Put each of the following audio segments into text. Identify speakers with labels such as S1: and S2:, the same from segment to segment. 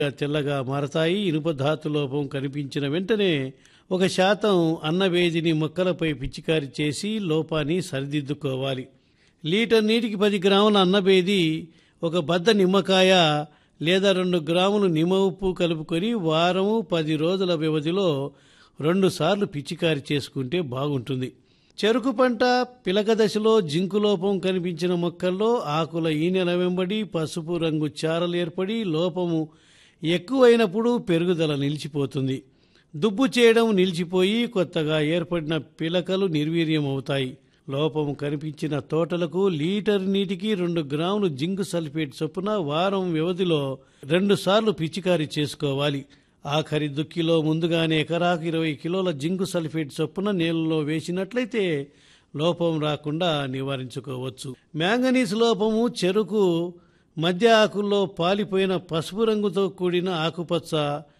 S1: తెల్లగా మారతాయి ఇనుప ధాతు లోపం కనిపించిన వెంటనే ఒక శాతం అన్నవేదిని మొక్కలపై పిచికారి చేసి లోపాన్ని సరిదిద్దుకోవాలి లీటర్ నీటికి పది గ్రాముల అన్నబేది ఒక బద్ద నిమ్మకాయ లేదా రెండు గ్రాములు నిమ్మ ఉప్పు కలుపుకొని వారము పది రోజుల వ్యవధిలో రెండు సార్లు పిచికారి చేసుకుంటే బాగుంటుంది చెరుకు పంట పిలక దశలో జింకు లోపం కనిపించిన మొక్కల్లో ఆకుల ఈనెల వెంబడి పసుపు రంగు చారలు ఏర్పడి లోపము ఎక్కువైనప్పుడు పెరుగుదల నిలిచిపోతుంది దుబ్బు చేయడం నిలిచిపోయి కొత్తగా ఏర్పడిన పిలకలు నిర్వీర్యం అవుతాయి లోపం కనిపించిన తోటలకు లీటర్ నీటికి రెండు గ్రాములు జింక్ సల్ఫేట్ చొప్పున వారం వ్యవధిలో రెండు సార్లు పిచికారీ చేసుకోవాలి ఆఖరి దుక్కిలో ముందుగానే ఎకరాకు ఇరవై కిలోల జింకు సల్ఫేట్ చొప్పున నీళ్ళలో వేసినట్లయితే లోపం రాకుండా నివారించుకోవచ్చు మ్యాంగనీస్ లోపము చెరుకు మధ్య ఆకుల్లో పాలిపోయిన పసుపు రంగుతో కూడిన ఆకుపచ్చ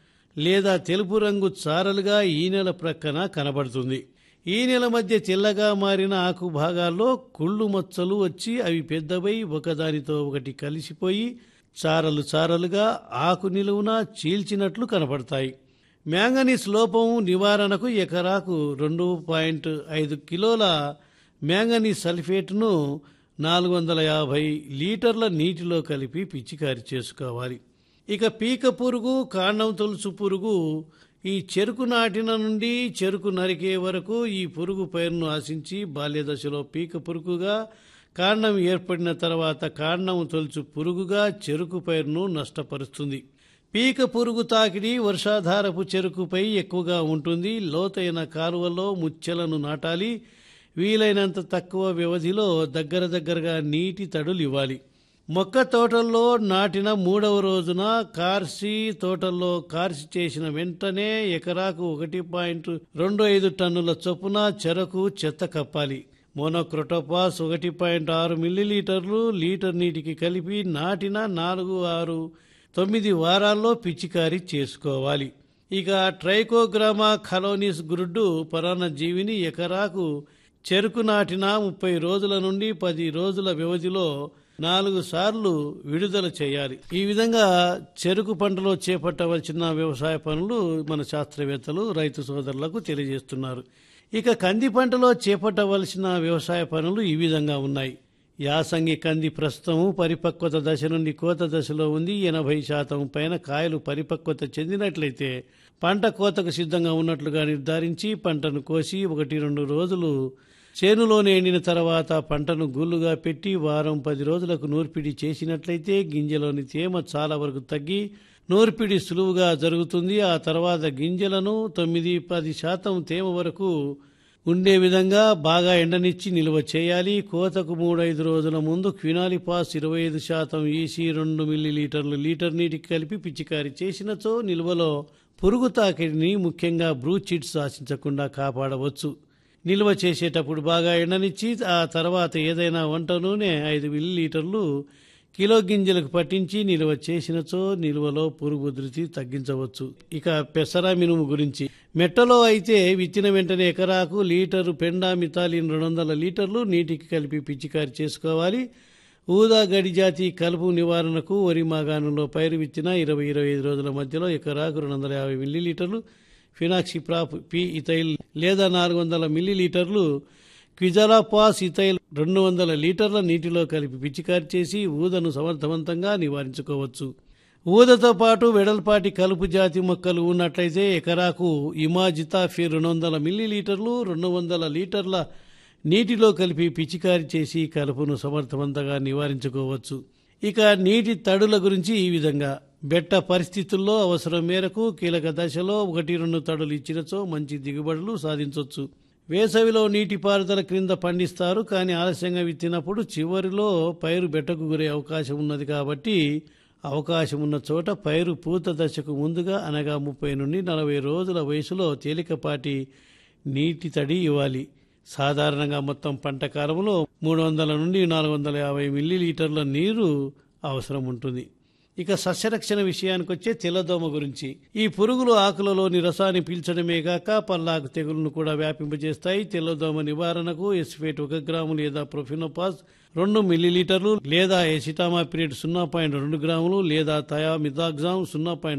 S1: లేదా తెలుపు రంగు చారలుగా ఈ నెల ప్రక్కన కనబడుతుంది ఈ నెల మధ్య తెల్లగా మారిన ఆకు భాగాల్లో కుళ్ళు మచ్చలు వచ్చి అవి పెద్దవై ఒకదానితో ఒకటి కలిసిపోయి చారలు చారలుగా ఆకు నిలువున చీల్చినట్లు కనపడతాయి మ్యాంగనీస్ లోపం నివారణకు ఎకరాకు రెండు పాయింట్ ఐదు కిలోల మ్యాంగనీస్ సల్ఫేట్ను నాలుగు వందల యాభై లీటర్ల నీటిలో కలిపి పిచికారి చేసుకోవాలి ఇక పీక పురుగు కాండం తొలుసు పురుగు ఈ చెరుకు నాటిన నుండి చెరుకు నరికే వరకు ఈ పురుగు పైరును ఆశించి బాల్యదశలో పీక పురుగుగా కాండం ఏర్పడిన తర్వాత కాండం తొలుచు పురుగుగా చెరుకు పైరును నష్టపరుస్తుంది పీక పురుగు తాకిడి వర్షాధారపు చెరుకుపై ఎక్కువగా ఉంటుంది లోతైన కాలువలో ముచ్చెలను నాటాలి వీలైనంత తక్కువ వ్యవధిలో దగ్గర దగ్గరగా నీటి తడులు ఇవ్వాలి మొక్క తోటల్లో నాటిన మూడవ రోజున కార్సి తోటల్లో కార్సి చేసిన వెంటనే ఎకరాకు ఒకటి పాయింట్ రెండు ఐదు టన్నుల చొప్పున చెరకు చెత్త కప్పాలి మోనోక్రోటోపాస్ ఒకటి పాయింట్ ఆరు మిల్లీలీటర్లు లీటర్ నీటికి కలిపి నాటిన నాలుగు ఆరు తొమ్మిది వారాల్లో పిచికారీ చేసుకోవాలి ఇక ట్రైకోగ్రామా ఖలోనిస్ గురుడ్డు పరాన్న జీవిని ఎకరాకు చెరుకు నాటిన ముప్పై రోజుల నుండి పది రోజుల వ్యవధిలో నాలుగు సార్లు విడుదల చేయాలి ఈ విధంగా చెరుకు పంటలో చేపట్టవలసిన వ్యవసాయ పనులు మన శాస్త్రవేత్తలు రైతు సోదరులకు తెలియజేస్తున్నారు ఇక కంది పంటలో చేపట్టవలసిన వ్యవసాయ పనులు ఈ విధంగా ఉన్నాయి యాసంగి కంది ప్రస్తుతం పరిపక్వత దశ నుండి కోత దశలో ఉంది ఎనభై శాతం పైన కాయలు పరిపక్వత చెందినట్లయితే పంట కోతకు సిద్ధంగా ఉన్నట్లుగా నిర్ధారించి పంటను కోసి ఒకటి రెండు రోజులు చేనులోనే ఎండిన తర్వాత పంటను గుల్లుగా పెట్టి వారం పది రోజులకు నూర్పిడి చేసినట్లయితే గింజలోని తేమ చాలా వరకు తగ్గి నూర్పిడి సులువుగా జరుగుతుంది ఆ తర్వాత గింజలను తొమ్మిది పది శాతం తేమ వరకు ఉండే విధంగా బాగా ఎండనిచ్చి నిల్వ చేయాలి కోతకు మూడైదు రోజుల ముందు క్వినాలిపాస్ ఇరవై ఐదు శాతం ఈసీ రెండు మిల్లీ లీటర్లు లీటర్ నీటికి కలిపి పిచికారి చేసినచో నిల్వలో పురుగు తాకిడిని ముఖ్యంగా బ్రూ చిట్స్ ఆశించకుండా కాపాడవచ్చు నిల్వ చేసేటప్పుడు బాగా ఎండనిచ్చి ఆ తర్వాత ఏదైనా వంట నూనె ఐదు మిల్లీ లీటర్లు కిలో గింజలకు పట్టించి నిల్వ చేసినచో నిల్వలో పురుగు ఉధృతి తగ్గించవచ్చు ఇక పెసర మినుము గురించి మెట్టలో అయితే విత్తిన వెంటనే ఎకరాకు లీటరు పెండా మితాలిన్ రెండు వందల లీటర్లు నీటికి కలిపి పిచికారి చేసుకోవాలి ఊదా గడి జాతి కలుపు నివారణకు వరి మాగాణంలో పైరు విత్తిన ఇరవై ఇరవై ఐదు రోజుల మధ్యలో ఎకరాకు రెండు వందల యాభై మిల్లీలీటర్లు ఫినాక్సిప్రాప్ పి ఇథైల్ లేదా నాలుగు వందల మిల్లీలీటర్లు క్విజలాపాస్ ఇథైల్ రెండు వందల లీటర్ల నీటిలో కలిపి పిచికారి చేసి ఊదను సమర్థవంతంగా నివారించుకోవచ్చు ఊదతో పాటు వెడల్పాటి కలుపు జాతి మొక్కలు ఉన్నట్లయితే ఎకరాకు ఇమాజితాఫీ రెండు వందల మిల్లీలీటర్లు రెండు వందల లీటర్ల నీటిలో కలిపి పిచికారి చేసి కలుపును సమర్థవంతంగా నివారించుకోవచ్చు ఇక నీటి తడుల గురించి ఈ విధంగా బెట్ట పరిస్థితుల్లో అవసరం మేరకు కీలక దశలో ఒకటి రెండు తడులు ఇచ్చినచో మంచి దిగుబడులు సాధించవచ్చు వేసవిలో నీటిపారుదల క్రింద పండిస్తారు కానీ ఆలస్యంగా విత్తినప్పుడు చివరిలో పైరు బెట్టకు గురే అవకాశం ఉన్నది కాబట్టి అవకాశం ఉన్న చోట పైరు పూత దశకు ముందుగా అనగా ముప్పై నుండి నలభై రోజుల వయసులో తేలికపాటి నీటి తడి ఇవ్వాలి సాధారణంగా మొత్తం పంట కాలంలో మూడు వందల నుండి నాలుగు వందల యాభై మిల్లీలీటర్ల నీరు అవసరం ఉంటుంది ఇక సస్యరక్షణ విషయానికి వచ్చే తెల్లదోమ గురించి ఈ పురుగులు ఆకులలోని రసాన్ని పీల్చడమే కాక పల్లాకు తెగులను కూడా వ్యాపింపజేస్తాయి తెల్లదోమ నివారణకు ఎస్ఫేట్ ఒక గ్రాము లేదా ప్రొఫినోపాస్ రెండు మిల్లీలీటర్లు లేదా ఎసిటామాపిరేట్ సున్నా పాయింట్ రెండు గ్రాములు లేదా థయామిథాగ్జామ్ సున్నా పాయింట్